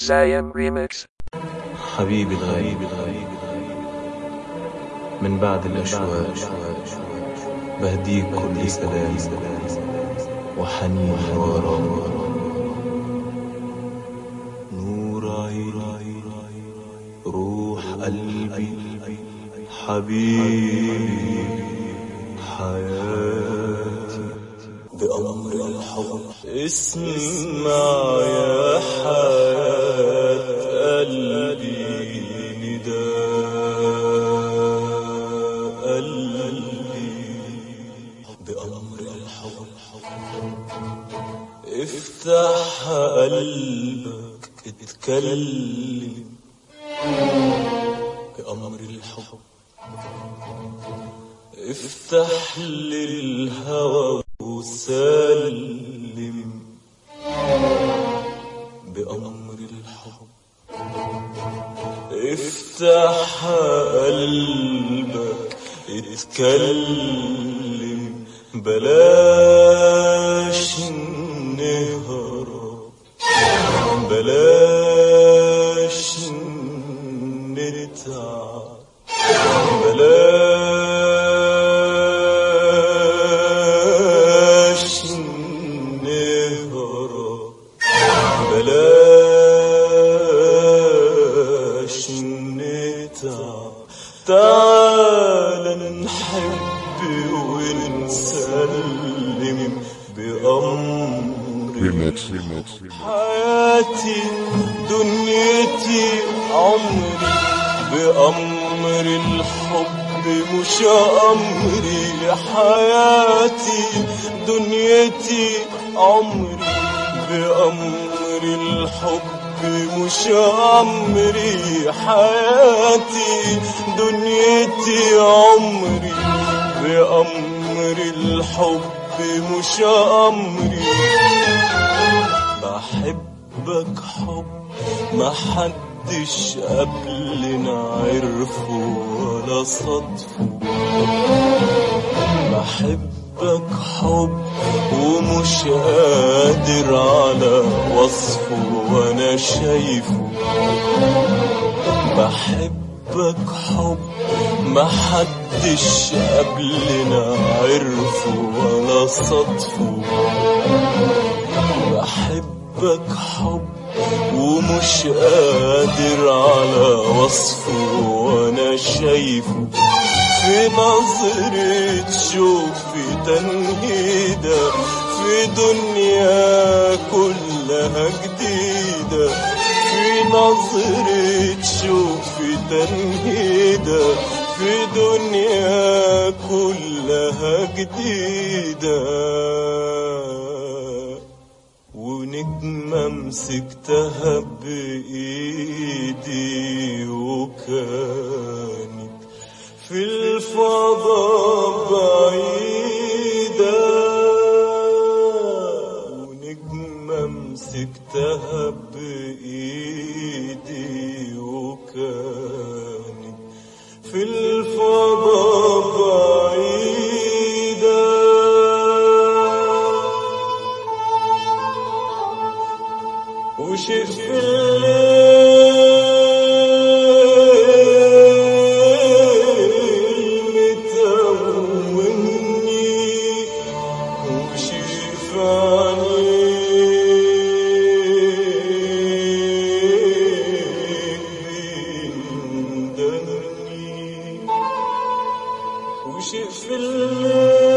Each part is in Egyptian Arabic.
Siam Remix حبيبي الغريب من بعد الأشواق بهديك كل سلام وحنين وراء نور عيني روح قلبي حبيبي حياتي بأمر الحب اسمع يا حياة قلبي نداء قلبي بأمر الحب افتح قلبك اتكلم بأمر الحب افتح للهوى وسلم بأمر الحب افتح قلبك اتكلم بلاش نهرب بلاش نتعب بلاش نهرب بلاش نتعب تعال نحب ونسلم بأمر حياتي دنيتي عمري بأمر الحب مش أمري حياتي دنيتي عمري بأمر الحب مش أمري حياتي دنيتي عمري بأمر الحب مش أمري بحبك حب ما حدش قبلنا عرفه ولا صدفه بحبك حب ومش قادر على وصفه وانا شايفه بحبك حب ما حدش قبلنا عرفه ولا صدفه بحبك حب ومش قادر على وصفه وانا شايفه في نظرة شوف في تنهيدة في دنيا كلها جديدة في نظرة شوف في تنهيدة في دنيا كلها جديدة ونجمة مسكتها بإيدي وكانت في الفضاء بعيدة ونجمة مسكتها بإيدي وكانت في الفضاء بعيدة وشيء في الليل متوهني وشيء في عينيك بيندهني وشيء في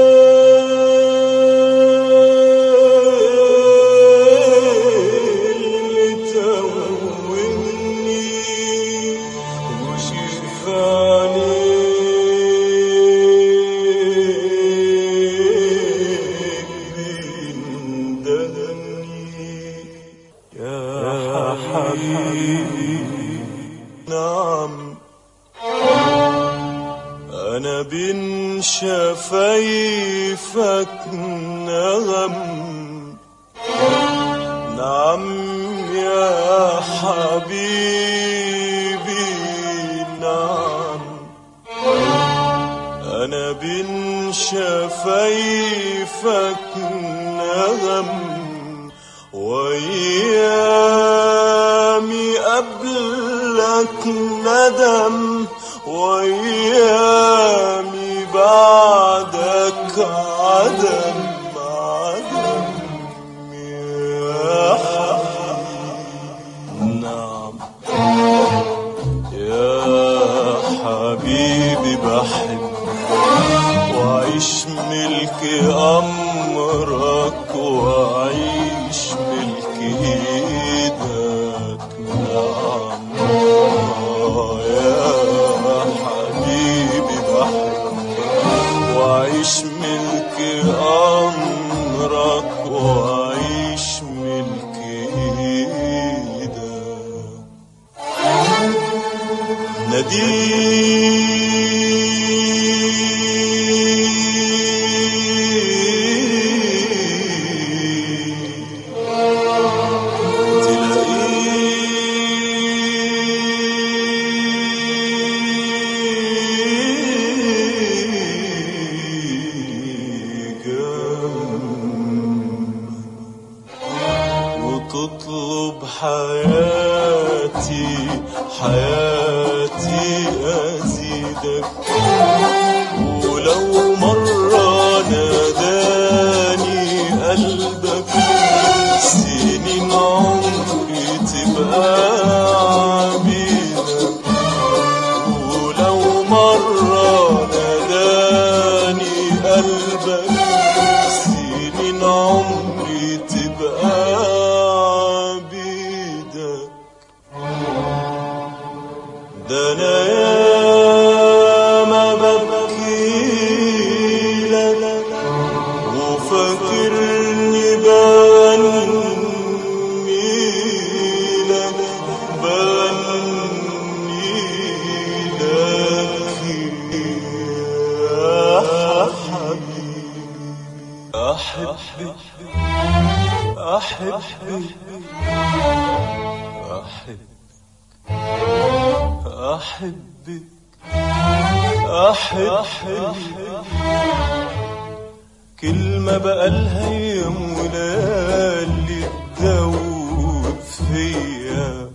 الليل متوهني وشيء في عينيك بيندهني يا حبيبي نعم أنا بين شفايفك نغم نعم يا حبيبي نعم أنا بين شفايفك نغم وياك بعدك ندم وايامي بعدك عدم عدم يا حبيبي نعم يا حبيبي بحبك وعيش ملك أمرك وعيش ملك إيدك نعم آه يا حبيبي بحبك وعيش ملك أمرك وعيش ملك إيدك نادي تلاقيه جنب وتطلب حياتي حياتي أزيدك ولو مرة ناداني قلبك سنين عمري تبقى عبيدك ولو مرة ناداني قلبك سنين عمري تبقى عبيدك ده انا ياما ببكي لك وفاكرني بغني لك بغني لك يا حبيبي أحبك أحبك أحبك أحبك أحبك كلمة بقالها يوم وليالي تدوب فيا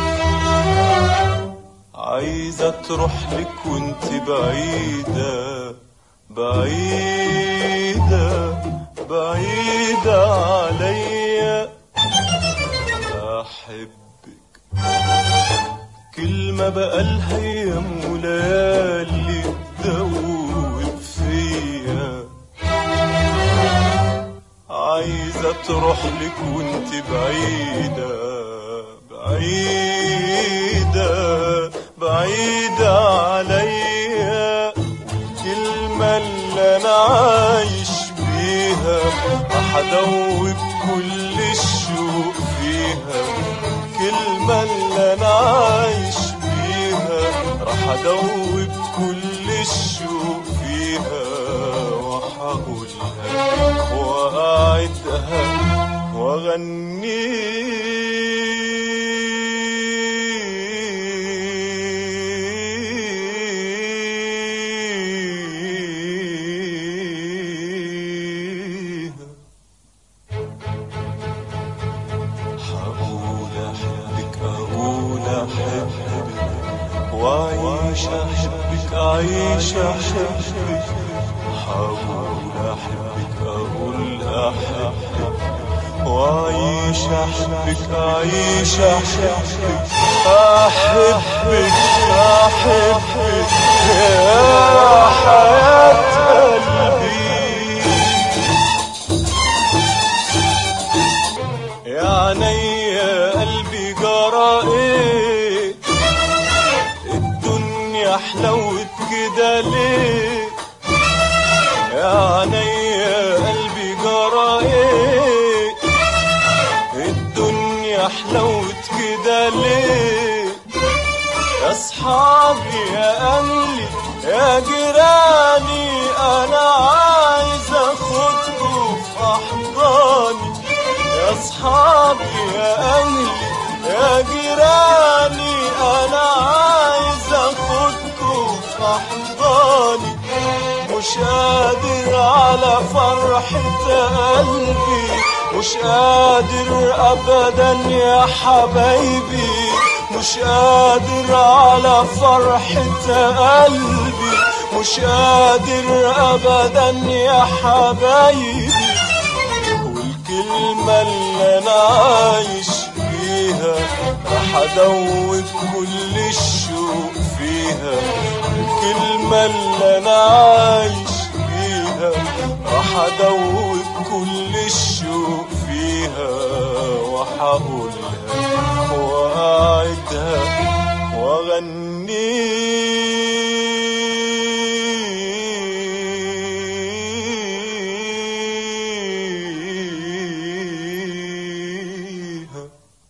عايزة تروح لك وانت بعيدة بعيدة بعيدة عليا أحبك كلمة بقالها يوم وليالي تدوب فيا عايزة تروح لك وانت بعيدة بعيدة بعيدة عليا الكلمة اللي أنا عايش بيها هدوب كل الشوق فيها كلمة اللي أنا عايش بيها راح أدوب كل الشوق فيها وهقولها وأعدها وأغنيها حقول أحبك أقول أحبك وأعيش أحبك أعيش أحبك حقول أحبك أقول أحبك وأعيش أحبك أعيش أحبك أحبك أحبك يا حياة قلبي يا عيني قلبي جرى ايه الدنيا حلوت كده ليه يا عيني قلبي جرى ايه الدنيا حلوت كده ليه يا اصحابي يا اهلي يا جيراني انا عايز اخدكم في احضاني يا اصحابي يا اهلي يا جيراني انا عايز اخدكم في احضاني مش قادر على فرحة قلبي مش قادر ابدا يا حبايبي مش قادر على فرحة قلبي مش قادر ابدا يا حبايبي والكلمة اللي انا عايش بيها راح ادوب كل الشوق فيها الكلمة اللي انا عايش بيها راح ادوب كل الشوق فيها وحقولها واعدها واغنيها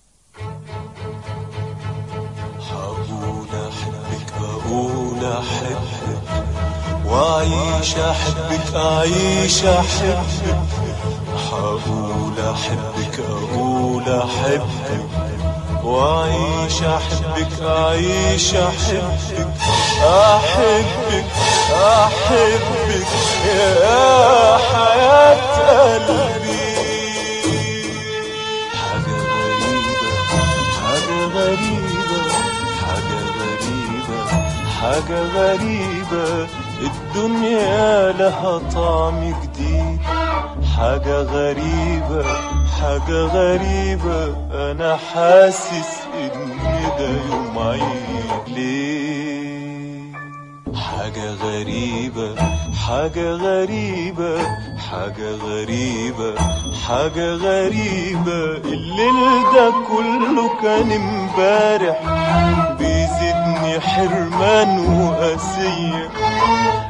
حقول احبك اقول احبك واعيش احبك اعيش احبك حقول احبك اقول احبك واعيش احبك اعيش احبك احبك احبك يا حياة قلبي حاجة غريبة حاجة غريبة حاجة غريبة حاجة غريبة الدنيا لها طعم جديد حاجة غريبة حاجة غريبة أنا حاسس إن ده يوم عيد ليه حاجة غريبة حاجة غريبة حاجة غريبة حاجة غريبة الليل ده كله كان امبارح بيزيدني حرمان وقاسية